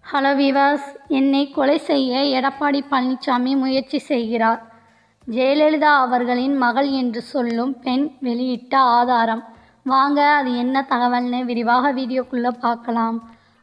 hello விவாஸ் என்னை கொலை செய்ய எடப்பாடி பழனிசாமி முயற்சி செய்கிறார் ஜெயலலிதா அவர்களின் மகள் என்று சொல்லும் பெண் வெளியிட்ட ஆதாரம் வாங்க அது என்ன தகவல்னு விரிவாக வீடியோக்குள்ளே பார்க்கலாம்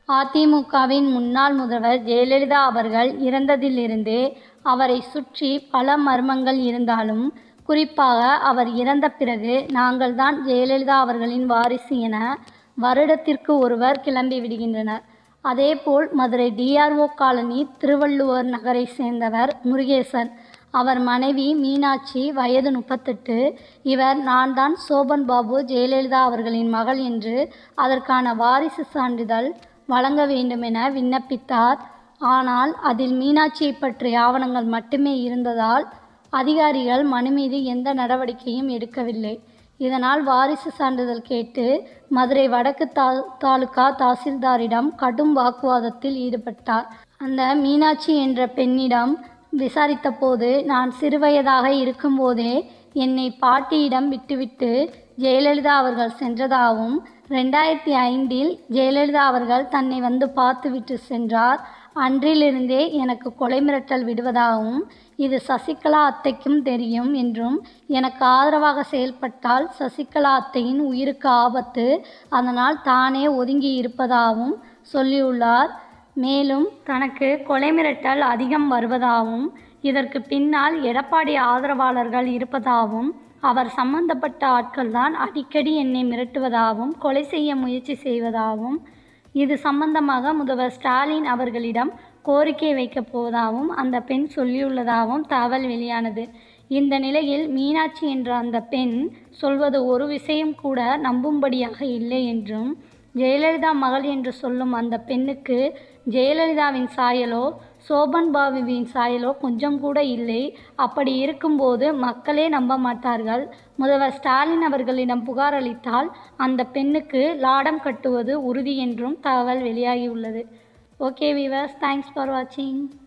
அதிமுகவின் முன்னாள் முதல்வர் ஜெயலலிதா அவர்கள் இறந்ததிலிருந்தே அவரை சுற்றி பல மர்மங்கள் இருந்தாலும் குறிப்பாக அவர் இறந்த பிறகு நாங்கள் தான் ஜெயலலிதா அவர்களின் வாரிசு என வருடத்திற்கு ஒருவர் கிளம்பி விடுகின்றனர் அதேபோல் மதுரை டிஆர்ஓ காலனி திருவள்ளுவர் நகரை சேர்ந்தவர் முருகேசன் அவர் மனைவி மீனாட்சி வயது முப்பத்தெட்டு இவர் நான் தான் சோபன் பாபு ஜெயலலிதா அவர்களின் மகள் என்று அதற்கான வாரிசு சான்றிதழ் வழங்க வேண்டுமென விண்ணப்பித்தார் ஆனால் அதில் மீனாட்சியை பற்றிய ஆவணங்கள் மட்டுமே இருந்ததால் அதிகாரிகள் மனு மீது எந்த நடவடிக்கையும் எடுக்கவில்லை இதனால் வாரிசு சான்றிதழ் கேட்டு மதுரை வடக்கு தா தாலுகா தாசில்தாரிடம் கடும் வாக்குவாதத்தில் ஈடுபட்டார் அந்த மீனாட்சி என்ற பெண்ணிடம் விசாரித்தபோது நான் சிறுவயதாக இருக்கும்போதே என்னை பாட்டியிடம் விட்டுவிட்டு ஜெயலலிதா அவர்கள் சென்றதாகவும் ரெண்டாயிரத்தி ஐந்தில் ஜெயலலிதா அவர்கள் தன்னை வந்து பார்த்துவிட்டு சென்றார் அன்றிலிருந்தே எனக்கு கொலை மிரட்டல் விடுவதாகவும் இது சசிகலா அத்தைக்கும் தெரியும் என்றும் எனக்கு ஆதரவாக செயல்பட்டால் சசிகலா அத்தையின் உயிருக்கு ஆபத்து அதனால் தானே ஒதுங்கி இருப்பதாகவும் சொல்லியுள்ளார் மேலும் தனக்கு கொலை மிரட்டல் அதிகம் வருவதாகவும் இதற்கு பின்னால் எடப்பாடி ஆதரவாளர்கள் இருப்பதாகவும் அவர் சம்பந்தப்பட்ட ஆட்கள்தான் அடிக்கடி என்னை மிரட்டுவதாகவும் கொலை செய்ய முயற்சி செய்வதாகவும் இது சம்பந்தமாக முதல்வர் ஸ்டாலின் அவர்களிடம் கோரிக்கை வைக்கப் போவதாகவும் அந்த பெண் சொல்லியுள்ளதாகவும் தகவல் வெளியானது இந்த நிலையில் மீனாட்சி என்ற அந்த பெண் சொல்வது ஒரு விஷயம் கூட நம்பும்படியாக இல்லை என்றும் ஜெயலலிதா மகள் என்று சொல்லும் அந்த பெண்ணுக்கு ஜெயலலிதாவின் சாயலோ சோபன் பாபுவின் சாயலோ கொஞ்சம் கூட இல்லை அப்படி இருக்கும்போது மக்களே நம்ப மாட்டார்கள் முதல்வர் ஸ்டாலின் அவர்களிடம் புகார் அளித்தால் அந்த பெண்ணுக்கு லாடம் கட்டுவது உறுதி என்றும் தகவல் வெளியாகியுள்ளது ஓகே வீவர்ஸ் தேங்க்ஸ் ஃபார் வாட்சிங்